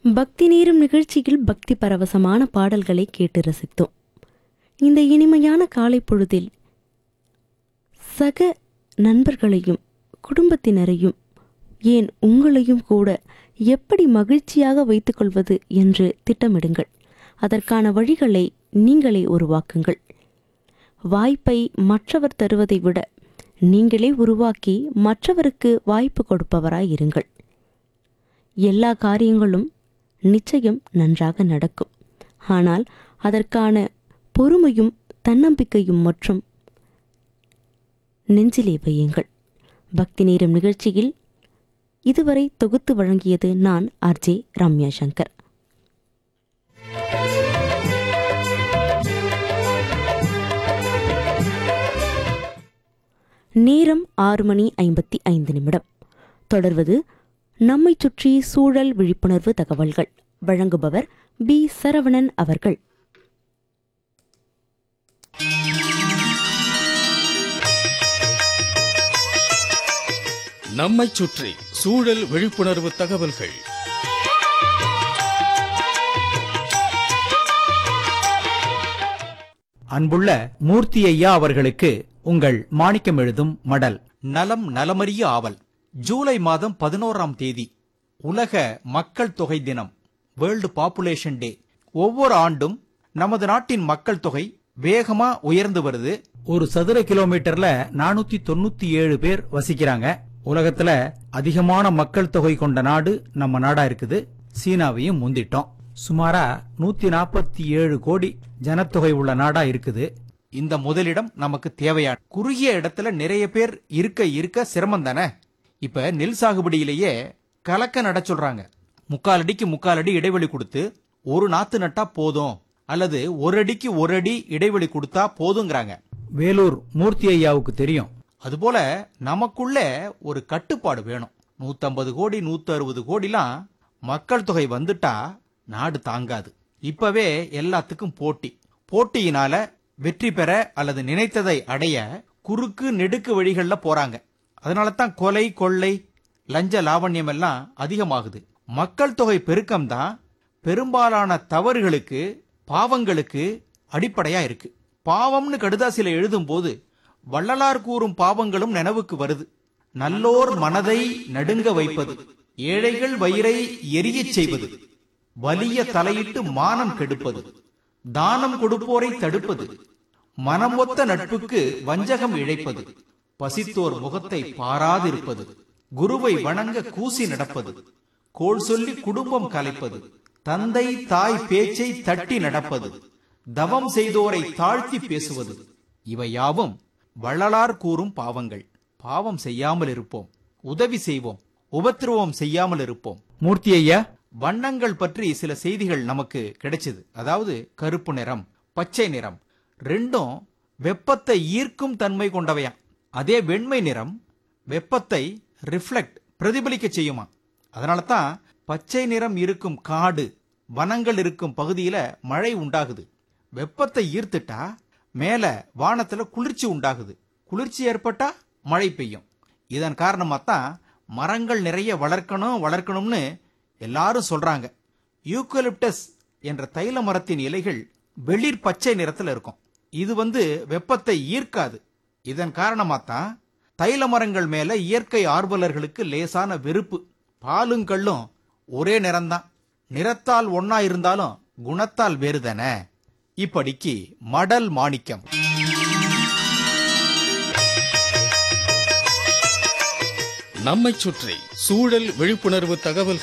பக்தி நேரும் நிகழ்ச்சியில் பக்தி பரவசமான பாடல்களை கேட்டு ரசித்தோம் இந்த இனிமையான காலை பொழுதில் சக நண்பர்களையும் குடும்பத்தினரையும் ஏன் உங்களையும் கூட எப்படி மகிழ்ச்சியாக வைத்துக்கொள்வது என்று திட்டமிடுங்கள் அதற்கான வழிகளை நீங்களே உருவாக்குங்கள் வாய்ப்பை மற்றவர் தருவதை விட நீங்களே உருவாக்கி மற்றவருக்கு வாய்ப்பு கொடுப்பவராய் இருங்கள் எல்லா காரியங்களும் நிச்சயம் நன்றாக நடக்கும் ஆனால் அதற்கான பொறுமையும் தன்னம்பிக்கையும் மற்றும் நெஞ்சிலே வையுங்கள் பக்தி நேரம் நிகழ்ச்சியில் இதுவரை தொகுத்து வழங்கியது நான் ஆர்ஜே ரம்யா சங்கர் நேரம் ஆறு மணி ஐம்பத்தி ஐந்து நிமிடம் தொடர்வது நம்மை சுற்றி சூழல் விழிப்புணர்வு தகவல்கள் வழங்குபவர் பி சரவணன் அவர்கள் நம்மைச் சுற்றி சூழல் விழிப்புணர்வு தகவல்கள் அன்புள்ள மூர்த்தி ஐயா அவர்களுக்கு உங்கள் மாணிக்கம் எழுதும் மடல் நலம் நலமறிய ஆவல் ஜூலை மாதம் பதினோராம் தேதி உலக மக்கள் தொகை தினம் வேர்ல்டு பாப்புலேஷன் டே ஒவ்வொரு ஆண்டும் நமது நாட்டின் மக்கள் தொகை வேகமா உயர்ந்து வருது ஒரு சதுர கிலோமீட்டர்ல நானூத்தி தொண்ணூத்தி ஏழு பேர் வசிக்கிறாங்க உலகத்துல அதிகமான மக்கள் தொகை கொண்ட நாடு நம்ம நாடா இருக்குது சீனாவையும் முந்திட்டோம் சுமாரா நூத்தி நாற்பத்தி ஏழு கோடி ஜனத்தொகை உள்ள நாடா இருக்குது இந்த முதலிடம் நமக்கு தேவையான குறுகிய இடத்துல நிறைய பேர் இருக்க இருக்க சிரமம் தானே இப்ப நெல் சாகுபடியிலேயே கலக்க நட சொல்றாங்க முக்கால் அடிக்கு முக்கால் அடி இடைவெளி கொடுத்து ஒரு நாத்து நட்டா போதும் அல்லது ஒரு அடிக்கு ஒரு அடி இடைவெளி கொடுத்தா போதுங்கிறாங்க வேலூர் மூர்த்தி ஐயாவுக்கு தெரியும் அதுபோல நமக்குள்ள ஒரு கட்டுப்பாடு வேணும் நூத்தம்பது கோடி நூத்தி அறுபது கோடிலாம் மக்கள் தொகை வந்துட்டா நாடு தாங்காது இப்பவே எல்லாத்துக்கும் போட்டி போட்டியினால வெற்றி பெற அல்லது நினைத்ததை அடைய குறுக்கு நெடுக்கு வழிகள்ல போறாங்க அதனால தான் கொலை கொள்ளை லஞ்ச லாவண்யம் எல்லாம் அதிகமாகுது மக்கள் தொகை பெருக்கம் தான் பெரும்பாலான தவறுகளுக்கு பாவங்களுக்கு அடிப்படையா இருக்கு பாவம்னு கடுதாசில எழுதும் போது வள்ளலார் கூறும் பாவங்களும் நினைவுக்கு வருது நல்லோர் மனதை நடுங்க வைப்பது ஏழைகள் வயிறை எரியச் செய்வது வலிய தலையிட்டு மானம் கெடுப்பது தானம் கொடுப்போரை தடுப்பது மனம் ஒத்த நட்புக்கு வஞ்சகம் இழைப்பது பசித்தோர் முகத்தை பாராதிருப்பது குருவை வணங்க கூசி நடப்பது கோள் சொல்லி குடும்பம் கலைப்பது தந்தை தாய் பேச்சை தட்டி நடப்பது தவம் செய்தோரை தாழ்த்தி பேசுவது இவை யாவும் வள்ளலார் கூறும் பாவங்கள் பாவம் செய்யாமல் இருப்போம் உதவி செய்வோம் உபத்திரவம் செய்யாமல் இருப்போம் மூர்த்தி ஐயா வண்ணங்கள் பற்றி சில செய்திகள் நமக்கு கிடைச்சது அதாவது கருப்பு நிறம் பச்சை நிறம் ரெண்டும் வெப்பத்தை ஈர்க்கும் தன்மை கொண்டவையாம் அதே வெண்மை நிறம் வெப்பத்தை ரிஃப்ளெக்ட் பிரதிபலிக்க செய்யுமா அதனால தான் பச்சை நிறம் இருக்கும் காடு வனங்கள் இருக்கும் பகுதியில மழை உண்டாகுது வெப்பத்தை ஈர்த்துட்டா மேல வானத்துல குளிர்ச்சி உண்டாகுது குளிர்ச்சி ஏற்பட்டா மழை பெய்யும் இதன் காரணமா தான் மரங்கள் நிறைய வளர்க்கணும் வளர்க்கணும்னு எல்லாரும் சொல்றாங்க யூக்கலிப்டஸ் என்ற தைல மரத்தின் இலைகள் வெளிர் பச்சை நிறத்துல இருக்கும் இது வந்து வெப்பத்தை ஈர்க்காது இதன் காரணமா தான் தைல மரங்கள் மேல இயற்கை ஆர்வலர்களுக்கு லேசான வெறுப்பு பாலும் கள்ளும் ஒரே நிறம்தான் நிறத்தால் ஒன்னா இருந்தாலும் குணத்தால் வேறுதானே இப்படிக்கு மடல் மாணிக்கம் நம்மைச் சுற்றி சூழல் விழிப்புணர்வு தகவல்கள்